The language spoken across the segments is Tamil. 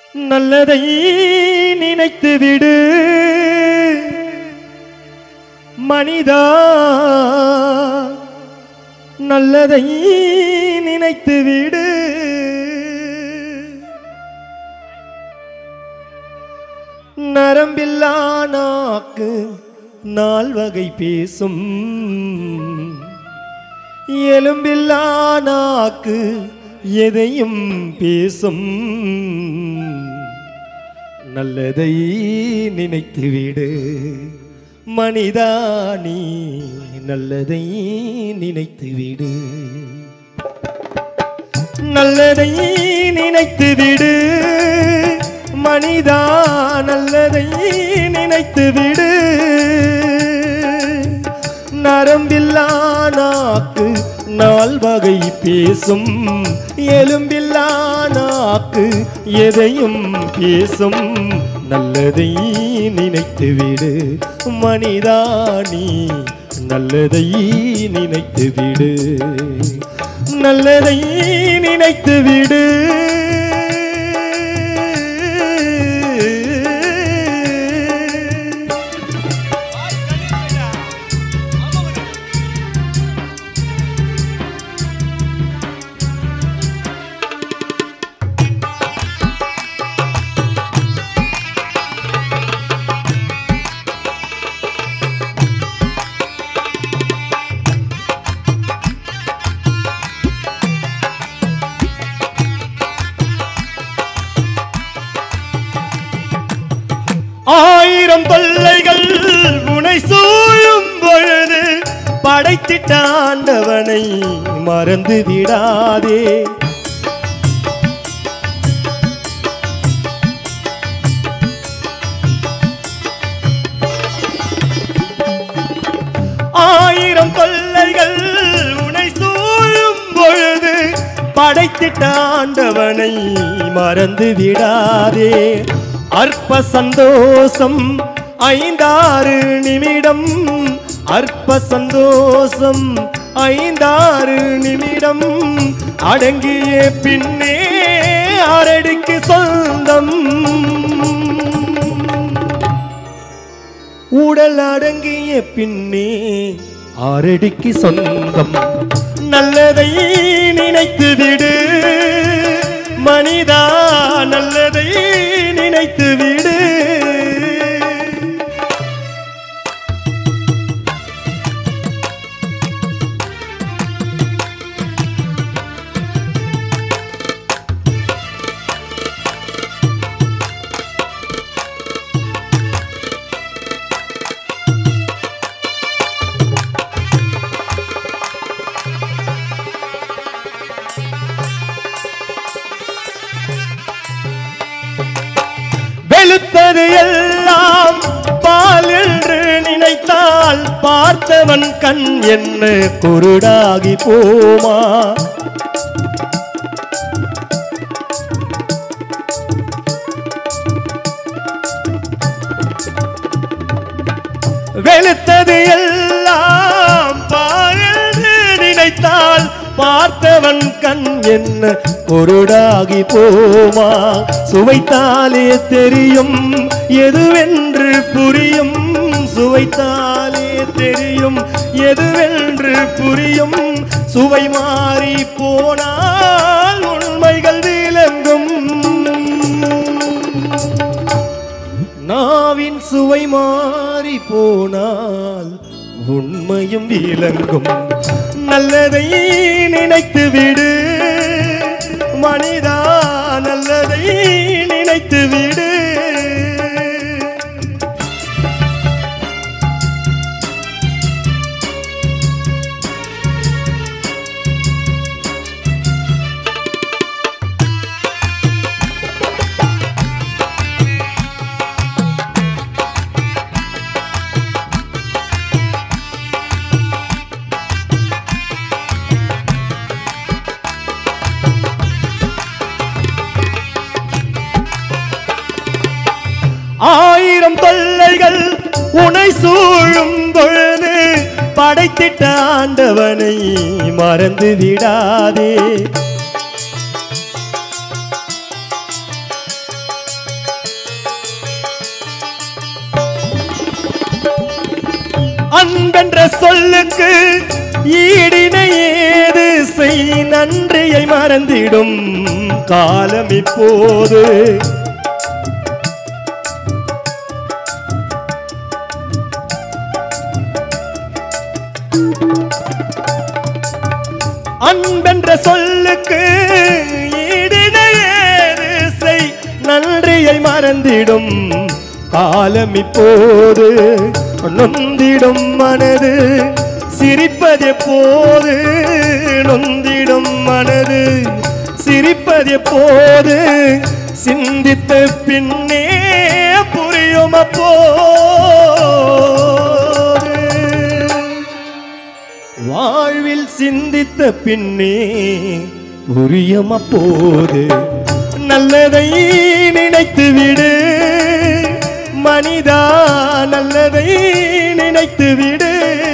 நல்லதை நினைத்து விடு மனிதா நல்லதை நினைத்து விடு நரம்பில்லா நாக்கு நால்வகை பேசும் எலும்பில்லா நாக்கு எதையும் பேசும் நல்லதை நினைத்து விடு மனிதா நீ நல்லதை நினைத்து விடு நல்லதை நினைத்து விடு மனிதா நல்லதை நினைத்து விடு நரம்பில்லா நாக்கு நால்வகை பேசும் எலும்பில்லா நாக்கு எதையும் பேசும் நல்லதை நினைத்து விடு மனிதா நீ நல்லதை நினைத்து விடு நல்லதை நினைத்து விடு ஆயிரம் தொல்லைகள் உனை சூழும் பொழுது படைத்திட்ட ஆண்டவனை மறந்து விடாதே ஆயிரம் தொல்லைகள் உனை சூழும் பொழுது படைத்திட்ட ஆண்டவனை மறந்து விடாதே அற்ப சந்தோஷம் ஐந்தாறு நிமிடம் அற்ப சந்தோஷம் ஐந்தாறு நிமிடம் அடங்கிய பின்னே அரடிக்கு சொந்தம் உடல் அடங்கிய பின்னே ஆரடிக்கு சொந்தம் நல்லதை நினைத்து விடு மனிதா நல்லதை நினைத்து விடு வெளுத்தது எல்லாம் பால் என்று நினைத்தால் பார்த்தவன் கண் என்ன குருடாகி போமா வெளுத்தது எல்லாம் பால் என்று நினைத்தால் பார்த்தவன் கண் என்ன பொருடாகி போமா சுவைத்தாலே தெரியும் எதுவென்று புரியும் சுவைத்தாலே தெரியும் எதுவென்று புரியும் சுவை மாறி போனால் உண்மைகள் விளங்கும் நாவின் சுவை மாறி போனால் உண்மையும் விளங்கும் நல்லதை நினைத்து விடு மனிதா நல்லதை நினைத்து விடு ஆயிரம் தொல்லைகள் உனை சூழும் பொழுது படைத்திட்ட ஆண்டவனை மறந்து விடாதே சொல்லுக்கு ஈடினை ஏது செய் நன்றியை மறந்திடும் காலம் இப்போது அன்பென்ற சொல்லுக்கு ஈடினை ஏது செய் நன்றியை மறந்திடும் காலம் இப்போது நொந்திடும் மனது சிரிப்பது எப்போது நொந்திடும் மனது சிரிப்பது எப்போது சிந்தித்த பின்னே புரியும் அப்போது வாழ்வில் சிந்தித்த பின்னே புரியும் அப்போது நல்லதை நினைத்து விடு மனிதா நல்லதை நினைத்து விடு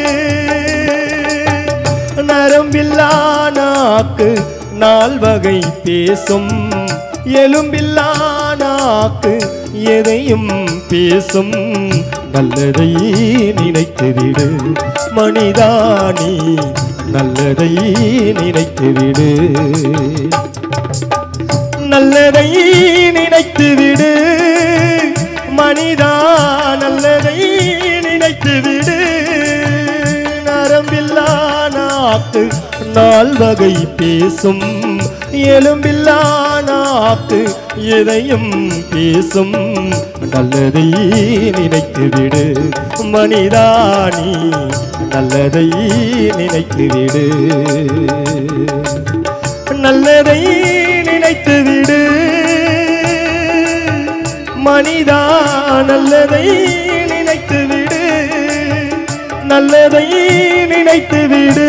நரம்பில்லா நாக்கு நால்வகை பேசும் எலும்பில்லா நாக்கு எதையும் பேசும் நல்லதை நினைத்து விடு மனிதானி நல்லதை நினைத்து விடு நல்லதை நினைத்து விடு மனிதா நல்லதை நினைத்து விடு நரம்பில்லா நாக்கு நால்வகை பேசும் எலும்பில்லா நாக்கு எதையும் பேசும் நல்லதை நினைத்து விடு மனிதானி நல்லதை நினைத்து விடு நல்லதை நினைத்து விடு மனிதா நல்லதை நினைத்து விடு நல்லதை நினைத்து விடு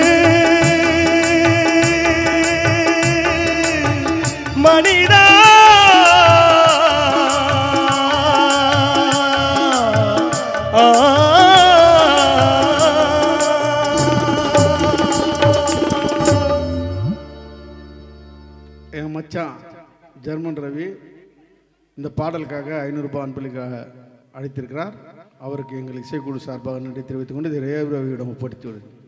மனிதா என் மச்சான் ஜெர்மன் ரவி இந்த பாடலுக்காக ஐநூறுரூபா அன்பளிக்காக அழைத்திருக்கிறார் அவருக்கு எங்கள் இசைக்குழு சார்பாக நன்றி தெரிவித்துக் கொண்டு இதை ரேவ் ரவியிடம் ஒப்படைத்து விடுகிறேன்